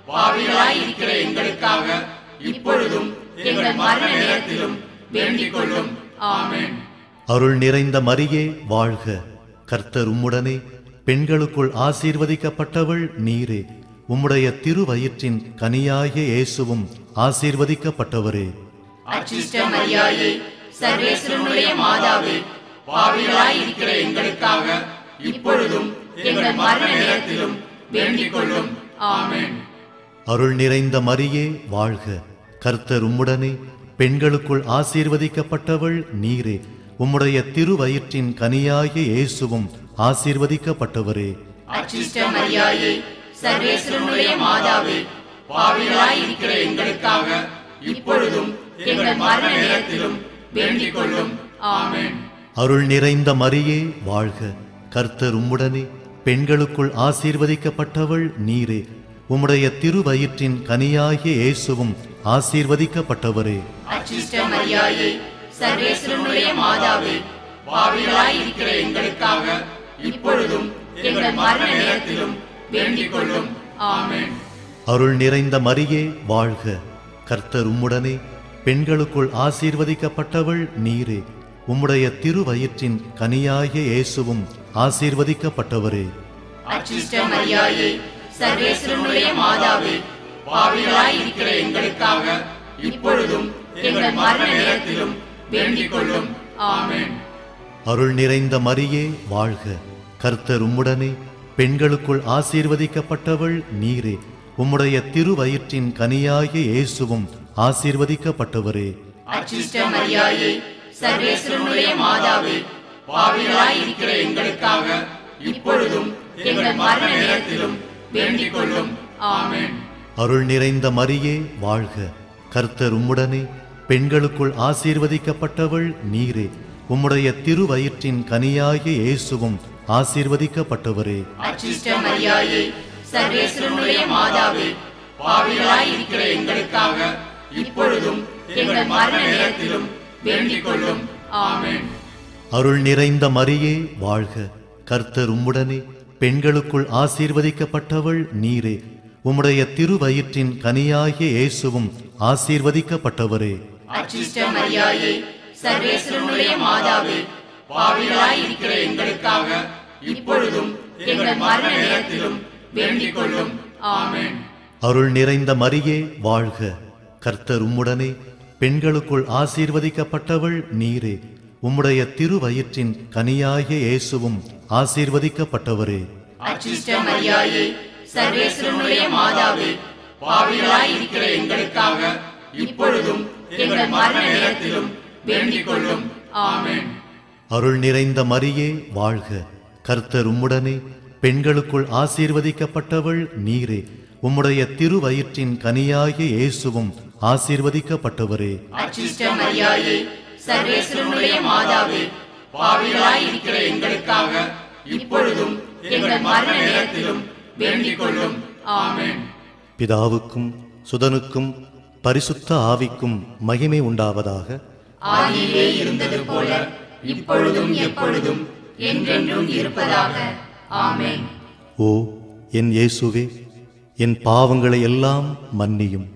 பாவிகளாய் இருக்கிற எங்களுக்காக இப்பொழுதும் எங்கள் மரண நேரத்திலும் வேண்டிக் கொள்ளும் ஆமென் அருள் நிறைந்த மரியே வாழ்க கர்த்தர் உம்முடனே பெண்களுக்குள் ஆசீர்வதிக்கப்பட்டவள் நீரே உம்முடைய திருவயிற்றின் கனியாகிய இயேசுவும் ஆசீர்வதிக்கப்பட்டவரே அச்சிஷ்ட மரியாயே சர்வேஸ்வரனுடைய மாதாவே பாவிகளாய் இருக்கிற எங்களுக்காக இப்பொழுதும் எங்கள் மரண நேரத்திலும் வேண்டிக் கொள்ளும் ஆமென் அருள் நிறைந்த மரியே வாழ்க கர்த்தர் உம்முடனே பெண்களுக்குள் ஆசீர்வதிக்கப்பட்டவள் நீரே உம்முடைய திருவயிற்றின் கனியாகிய இயேசுவும் ஆசீர்வதிக்கப்பட்டவரே அச்சிஷ்ட மரியாயே சர்வேஸ்வரனுடைய மாதாவே பாவிகளாய் இருக்கிற எங்களுக்காக இப்பொழுதும் எங்கள் மரண நேரத்திலும் வேண்டிக் கொள்ளும் ஆமென் அருள் நிறைந்த மரியே வாழ்க கர்த்தர் உம்முடனே பெண்களுக்குள் ஆசீர்வதிக்கப்பட்டவள் நீரே உம்முடைய திருவயிற்றின் கனியாகிய இயேசுவும் ஆசீர்வதிக்கப்பட்டவரே அச்சிஷ்ட மரியாயே சர்வேஸ்வரனுடைய மாதாவே பாவிகளாய் இருக்கிற எங்களுக்காக இப்பொழுதும் எங்கள் மரண நேரத்திலும் வேண்டிக் கொள்ளும் ஆமென் அருள் நிறைந்த மரியே வாழ்க கர்த்தர் உம்முடனே பெண்களுக்குள் ஆசீர்வதிக்கப்பட்டவள் நீரே உம்முடைய திருவயிற்றின் கனியாகிய இயேசுவும் ஆசீர்வதிக்கப்பட்டவரே அச்சிஷ்ட மரியாயே சர்வேஸ்வரனுடைய மாதாவே பாவிகளாய் இருக்கிற எங்களுக்காக இப்பொழுதும் எங்கள் மரண நேரத்திலும் வேண்டிக் கொள்ளும் ஆமென் அருள் நிறைந்த மரியே வாழ்க கர்த்தர் உம்முடனே பெண்களுக்குள் ஆசீர்வதிக்கப்பட்டவள் நீரே உம்முடைய திருவயிற்றின் கனியாகிய இயேசுவும் ஆசீர்வதிக்கப்பட்டவரே அச்சிஷ்ட மரியாயே சர்வேஸ்வரனுடைய மாதாவே பாவிகளாய் இருக்கிற எங்களுக்காக இப்பொழுதும் எங்கள் மரண நேரத்திலும் வேண்டிக் கொள்ளும் ஆமென் அருள் நிறைந்த மரியே வாழ்க கர்த்தர் உம்முடனே பெண்களுக்குள் ஆசீர்வதிக்கப்பட்டவள் நீரே உம்முடைய திருவயிற்றின் கனியாகிய இயேசுவும் ஆசீர்வதிக்கப்பட்டவரே அச்சிஷ்ட மரியாயே சர்வேஸ்வரனுடைய மாதாவே பாவிகளாய் இருக்கிற எங்களுக்காக இப்பொழுதும் எங்கள் மரண நேரத்திலும் வேண்டிக் கொள்ளும் ஆமென் அருள் நிறைந்த மரியே வாழ்க கர்த்தர் உம்முடனே பெண்களுக்குள் ஆசீர்வதிக்கப்பட்டவள் நீரே உம்முடைய திருவயிற்றின் கனியாகிய இயேசுவும் ஆசீர்வதிக்கப்பட்டவரே அச்சிஷ்ட மரியாயே சர்வேஸ்வரனுடைய மாதாவே பாவிகளாய் இருக்கிற எங்களுக்காக இப்பொழுதும் எங்கள் மரண நேரத்திலும் வேண்டிக் கொள்ளும் ஆமென் அருள் நிறைந்த மரியே வாழ்க கர்த்தர் உம்முடனே பெண்களுக்குள் ஆசீர்வதிக்கப்பட்டவள் நீரே உம்முடைய திருவயிற்றின் கனியாகிய இயேசுவும் ஆசீர்வதிக்கப்பட்டவரே அச்சிஷ்ட மரியாயே சர்வேஸ்வரனுடைய மாதாவே பாவிகளாய் இருக்கிற எங்களுக்காக இப்பொழுதும் எங்கள் மரண நேரத்திலும் வேண்டிக் கொள்ளும் ஆமென் அருள் நிறைந்த மரியே வாழ்க கர்த்தர் உம்முடனே பெண்களுக்குள் ஆசீர்வதிக்கப்பட்டவள் நீரே உம்முடைய திருவயிற்றின் கனியாகிய இயேசுவும் ஆசீர்வதிக்கப்பட்டவரே அச்சிஷ்ட மரியாயே சர்வேஸ்வரனுடைய மாதாவே பாவிகளாய் இருக்கிற எங்களுக்காக இப்பொழுதும் எங்கள் மரண நேரத்திலும் வேண்டிக் கொள்ளும் ஆமென் பிதாவுக்கும் சுதனுக்கும் பரிசுத்த ஆவிக்கும் மகிமை உண்டாவதாக ஆதியிலே இருந்தது போல இப்பொழுதும் எப்பொழுதும் என்றென்றும் இருப்பதாக ஆமென் ஓ என் இயேசுவே என் பாவங்களை எல்லாம் மன்னியும்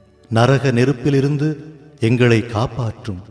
நரக நெருப்பிலிருந்து எங்களை காப்பாற்றும்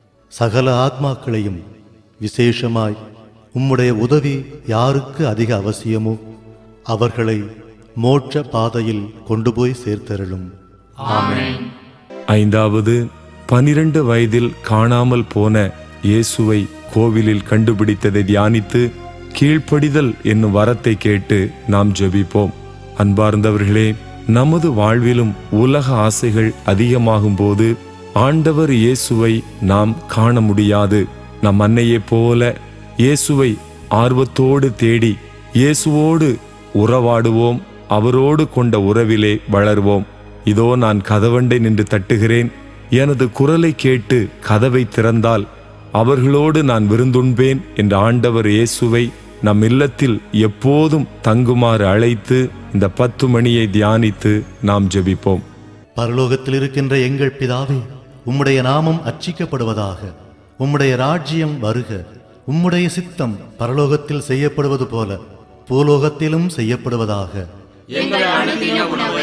சகல ஆத்மாக்களையும் விசேஷமாய் உம்முடைய உதவி யாருக்கு அதிக அவசியமோ அவர்களை மோட்ச பாதையில் கொண்டு போய் சேர்த்தருளும் ஆமென் ஐந்தாவது பனிரெண்டு வயதில் காணாமல் போன இயேசுவை கோவிலில் கண்டுபிடித்ததை தியானித்து கீழ்ப்படிதல் என்னும் வரத்தை கேட்டு நாம் ஜெபிப்போம் அன்பார்ந்தவர்களே நமது வாழ்விலும் உலக ஆசைகள் அதிகமாகும் போது ஆண்டவர் இயேசுவை நாம் காண முடியாது நம் அன்னையைப் போல இயேசுவை ஆர்வத்தோடு தேடி இயேசுவோடு உறவாடுவோம் அவரோடு கொண்ட உறவிலே வளர்வோம் இதோ நான் கதவண்டை நின்று தட்டுகிறேன் எனது குரலை கேட்டு கதவை திறந்தால் அவர்களோடு நான் விருந்துண்பேன் என்ற ஆண்டவர் இயேசுவை நம் இல்லத்தில் எப்போதும் தங்குமாறு அழைத்து இந்த பத்து மணியை தியானித்து நாம் ஜெபிப்போம் பரலோகத்தில் இருக்கின்ற எங்கள் பிதாவே உம்முடைய நாமம் அர்ச்சிக்கப்படுவதாக உம்முடைய ராஜ்யம் வருக உம்முடைய சித்தம் பரலோகத்தில் செய்யப்படுவது போல பூலோகத்திலும் செய்யப்படுவதாக எங்கள் அனுதின உணவை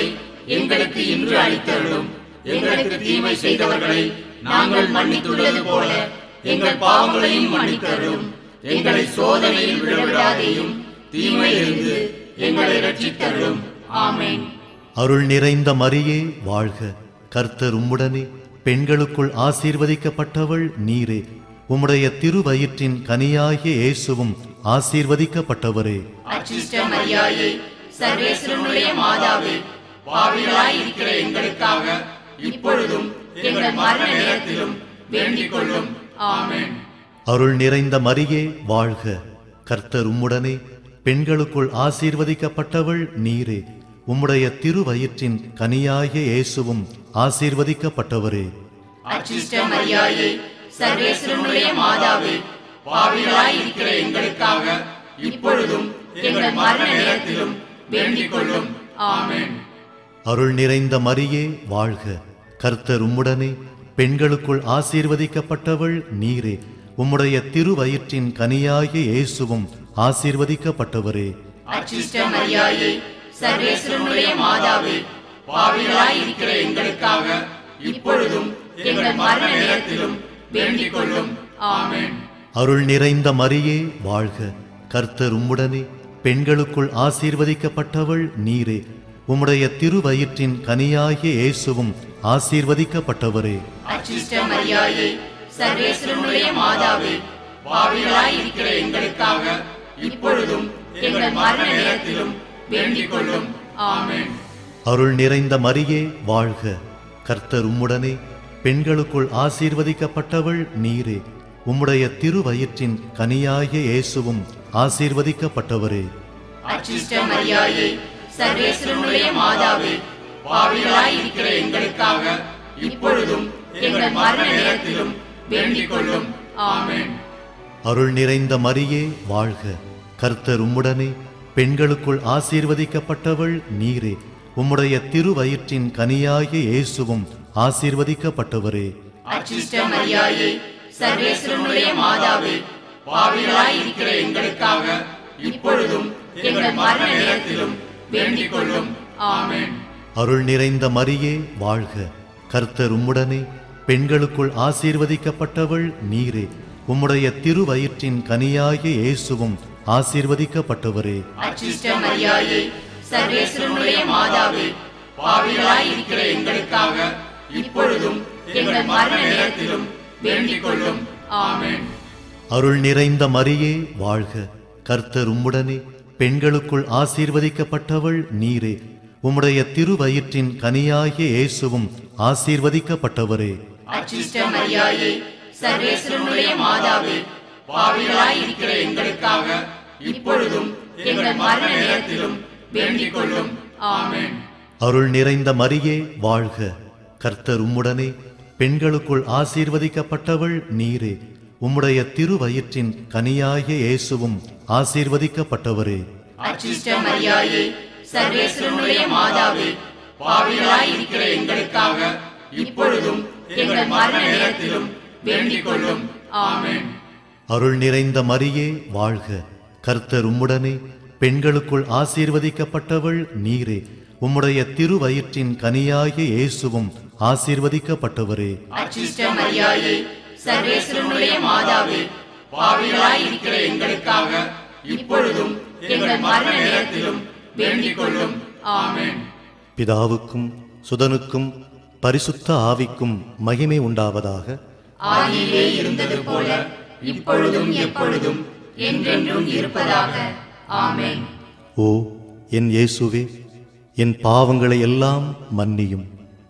எங்களுக்கு இன்று அளித்தருளும் எங்களுக்கு தீமை செய்தவர்களை நாங்கள் மன்னித்துள்ளது போல எங்கள் பாவங்களையும் மன்னித்தருளும் எங்களை சோதனையில் விழவிடாதேயும் தீமையிலிருந்து எங்களை ரட்சித்தருளும் ஆமென் அருள் நிறைந்த மரியே வாழ்க கர்த்தர் உம்முடனே பெண்களுக்குள் ஆசீர்வதிக்கப்பட்டவள் நீரே உம்முடைய திருவயிற்றின் கனியாகிய இயேசுவும் ஆசீர்வதிக்கப்பட்டவரே அச்சிஷ்ட மரியாயே சர்வேஸ்வரனுடைய மாதாவே பாவிகளாய் இருக்கிற எங்களுக்காக இப்பொழுதும் எங்கள் மரண நேரத்திலும் வேண்டிக் கொள்ளும் ஆமென் அருள் நிறைந்த மரியே வாழ்க கர்த்தர் உம்முடனே பெண்களுக்குள் ஆசீர்வதிக்கப்பட்டவள் நீரே உம்முடைய திருவயிற்றின் கனியாகிய இயேசுவும் ஆசீர்வதிக்கப்பட்டவரே அச்சிஷ்ட மரியாயே சர்வேஸ்வரனுடைய மாதாவே பாவிகளாய் இருக்கிற எங்களுக்காக இப்பொழுதும் எங்கள் மரண நேரத்திலும் வேண்டிக் கொள்ளும் ஆமென் அருள் நிறைந்த மரியே வாழ்க கர்த்தர் உம்முடனே பெண்களுக்குள் ஆசீர்வதிக்கப்பட்டவள் நீரே உம்முடைய திருவயிற்றின் கனியாகிய இயேசுவும் ஆசீர்வதிக்கப்பட்டவரே அச்சிஷ்ட மரியாயே சர்வேஸ்வரனுடைய மாதாவே பாவிகளாய் இருக்கிற எங்களுக்காக இப்பொழுதும் எங்கள் மரண நேரத்திலும் வேண்டிக் கொள்ளும் ஆமென் அருள் நிறைந்த மரியே வாழ்க கர்த்தர் உம்முடனே பெண்களுக்குள் ஆசீர்வதிக்கப்பட்டவள் நீரே உம்முடைய திருவயிற்றின் கனியாகிய இயேசுவும் ஆசீர்வதிக்கப்பட்டவரே அச்சிஷ்ட மரியாயே சர்வேஸ்வரனுடைய மாதாவே பாவிகளாய் இருக்கிற எங்களுக்காக இப்பொழுதும் எங்கள் மரண நேரத்திலும் வேண்டிக் கொள்ளும் ஆமென் அருள் நிறைந்த மரியே வாழ்க கர்த்தர் உம்முடனே பெண்களுக்குள் ஆசீர்வதிக்கப்பட்டவள் நீரே உம்முடைய திருவயிற்றின் கனியாகிய இயேசுவும் ஆசீர்வதிக்கப்பட்டவரே அச்சிஷ்ட மரியாயே சர்வேஸ்வரனுடைய மாதாவே பாவிகளாய் இருக்கிற எங்களுக்காக இப்பொழுதும் எங்கள் மரண நேரத்திலும் வேண்டிக் கொள்ளும் ஆமென் அருள் நிறைந்த மரியே வாழ்க கர்த்தர் உம்முடனே பெண்களுக்குள் ஆசீர்வதிக்கப்பட்டவள் நீரே உம்முடைய திருவயிற்றின் கனியாகிய இயேசுவும் ஆசீர்வதிக்கப்பட்டவரே அச்சிஷ்ட மரியாயே சர்வேஸ்வரனுடைய மாதாவே பாவிகளாய் இருக்கிற எங்களுக்காக இப்பொழுதும் எங்கள் மரண நேரத்திலும் வேண்டிக் கொள்ளும் ஆமென் அருள் நிறைந்த மரியே வாழ்க கர்த்தர் உம்முடனே பெண்களுக்குள் ஆசீர்வதிக்கப்பட்டவள் நீரே உம்முடைய திருவயிற்றின் கனியாகிய இயேசுவும் ஆசீர்வதிக்கப்பட்டவரே அச்சிஷ்ட மரியாயே சர்வேஸ்வரனுடைய மாதாவே பாவிகளாய் இருக்கிற எங்களுக்காக இப்பொழுதும் எங்கள் மரண நேரத்திலும் வேண்டிக் கொள்ளும் ஆமென் அருள் நிறைந்த மரியே வாழ்க கர்த்தர் உம்முடனே பெண்களுக்குள் ஆசீர்வதிக்கப்பட்டவள் நீரே உம்முடைய திருவயிற்றின் கனியாகிய இயேசுவும் ஆசீர்வதிக்கப்பட்டவரே அச்சிஷ்ட மரியாயே சர்வேஸ்வரனுடைய மாதாவே பாவிகளாய் இருக்கிற எங்களுக்காக இப்பொழுதும் எங்கள் மரண நேரத்திலும் வேண்டிக் கொள்ளும் ஆமென் அருள் நிறைந்த மரியே வாழ்க கர்த்தர் உம்முடனே பெண்களுக்குள் ஆசீர்வதிக்கப்பட்டவள் நீரே உம்முடைய திருவயிற்றின் கனியாகிய இயேசுவும் ஆசீர்வதிக்கப்பட்டவரே அச்சிஷ்ட மரியாயே சர்வேஸ்வரனுடைய மாதாவே பாவிகளாய் இருக்கிற எங்களுக்காக இப்பொழுதும் எங்கள் மரண நேரத்திலும் வேண்டிக் கொள்ளும் ஆமென் அருள் நிறைந்த மரியே வாழ்க கர்த்தர் உம்முடனே பெண்களுக்குள் ஆசீர்வதிக்கப்பட்டவள் நீரே உம்முடைய திருவயிற்றின் கனியாகிய இயேசுவும் ஆசீர்வதிக்கப்பட்டவரே அச்சிஷ்ட மரியாயே சர்வேஸ்வரனுடைய மாதாவே பாவிகளாய் இருக்கிற எங்களுக்காக இப்பொழுதும் எங்கள் மரண நேரத்திலும் வேண்டிக் கொள்ளும் ஆமென் பிதாவுக்கும் சுதனுக்கும் பரிசுத்த ஆவிக்கும் மகிமை உண்டாவதாக ஆதியிலே இருந்தது போல இப்பொழுதும் எப்பொழுதும் என்றென்றும் இருப்பதாக ஆமென் ஓ என் இயேசுவே என் பாவங்களை எல்லாம் மன்னியும்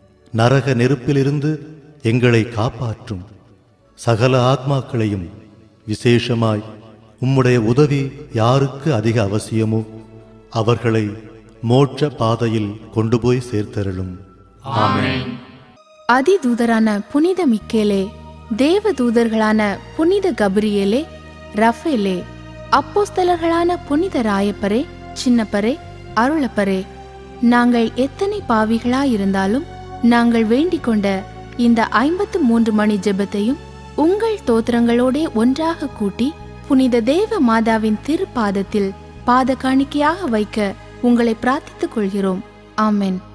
நரக நெருப்பிலிருந்து எங்களை காப்பாற்றும் சகல ஆத்மாக்களையும் விசேஷமாய் உம்முடைய உதவி யாருக்கு அதிக அவசியமோ அவர்களை மோட்ச பாதையில் கொண்டு போய் சேர்த்தருளும் ஆமென் அதிதூதரான புனித மிக்கேலே தேவ தூதர்களான புனித கபிரியேலே ரஃபேலே அப்போஸ்தலர்களான புனித ராயப்பரே சின்னப்பரே அருளப்பரே நாங்கள் எத்தனை பாவிகளாயிருந்தாலும் நாங்கள் வேண்டிக் கொண்ட இந்த ஐம்பத்து மூன்று மணி ஜெபத்தையும் உங்கள் தோத்திரங்களோடே ஒன்றாக கூட்டி புனித தேவ மாதாவின் திருப்பாதத்தில் பாத காணிக்கையாக வைக்க உங்களை பிரார்த்தித்துக் கொள்கிறோம் ஆமென்